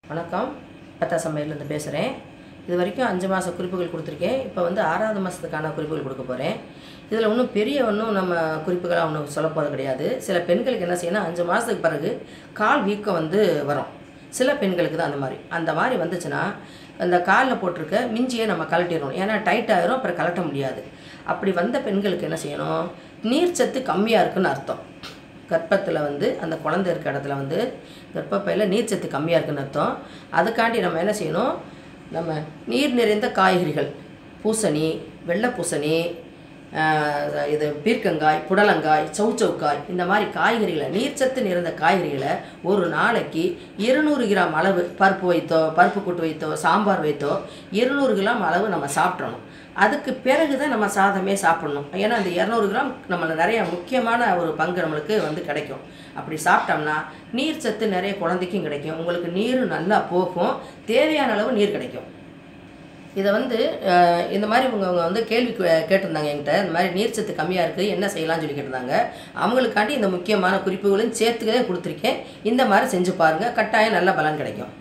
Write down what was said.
வணக்கம் பத்தா சமையல்லேருந்து பேசுகிறேன் இது வரைக்கும் அஞ்சு மாத குறிப்புகள் கொடுத்துருக்கேன் இப்போ வந்து ஆறாவது மாதத்துக்கான குறிப்புகள் கொடுக்க போகிறேன் இதில் ஒன்றும் பெரிய ஒன்றும் நம்ம குறிப்புகளாக ஒன்றும் சொல்ல போகிறது கிடையாது சில பெண்களுக்கு என்ன செய்யணும் அஞ்சு மாதத்துக்கு பிறகு கால் வீக்கம் வந்து வரும் சில பெண்களுக்கு தான் அந்த மாதிரி அந்த மாதிரி வந்துச்சுன்னா அந்த காலில் போட்டிருக்க மிஞ்சியை நம்ம கழட்டிடணும் ஏன்னா டைட் ஆயிரும் அப்புறம் கழட்ட முடியாது அப்படி வந்த பெண்களுக்கு என்ன செய்யணும் நீர்ச்சத்து கம்மியாக இருக்குன்னு அர்த்தம் கர்ப்பத்தில் வந்து அந்த குழந்தை இருக்க இடத்துல வந்து கர்ப்பப்பையில் நீர்ச்சத்து கம்மியாக இருக்குன்னு அர்த்தம் அதுக்காண்டி நம்ம என்ன செய்யணும் நம்ம நீர் நிறைந்த காய்கறிகள் பூசணி வெள்ளை பூசணி ஆஹ், இது பீர்க்கங்காய் புடலங்காய் சௌச்சௌக்காய் இந்த மாதிரி காய்கறிகளை நீர்ச்சத்து நிறைந்த காய்கறிகளை ஒரு நாளைக்கு இருநூறு கிராம் அளவு பருப்பு வைத்தோ பருப்பு கூட்டு வைத்தோ சாம்பார் வைத்தோ இருநூறு கிராம் அளவு நம்ம சாப்பிட்றணும் அதுக்கு பிறகு தான் நம்ம சாதமே சாப்பிடணும் ஏன்னா அந்த இரநூறு கிராம் நம்மள நிறைய முக்கியமான ஒரு பங்கு நம்மளுக்கு வந்து கிடைக்கும் அப்படி சாப்பிட்டோம்னா நீர் சத்து நிறைய குழந்தைக்கும் கிடைக்கும் உங்களுக்கு நீர் நல்லா போகும் தேவையான அளவு நீர் கிடைக்கும் இதை வந்து அஹ், இந்த மாதிரி இவங்க அவங்க வந்து கேள்வி கே- கேட்டிருந்தாங்க என்கிட்ட இந்த மாதிரி நீர்ச்சத்து கம்மியாக இருக்குது என்ன செய்யலாம்னு சொல்லி கேட்டிருந்தாங்க அவங்களுக்காண்டி இந்த முக்கியமான குறிப்புகளையும் சேர்த்துக்கவே கொடுத்துருக்கேன் இந்த மாதிரி செஞ்சு பாருங்கள் கட்டாயம் நல்ல பலன் கிடைக்கும்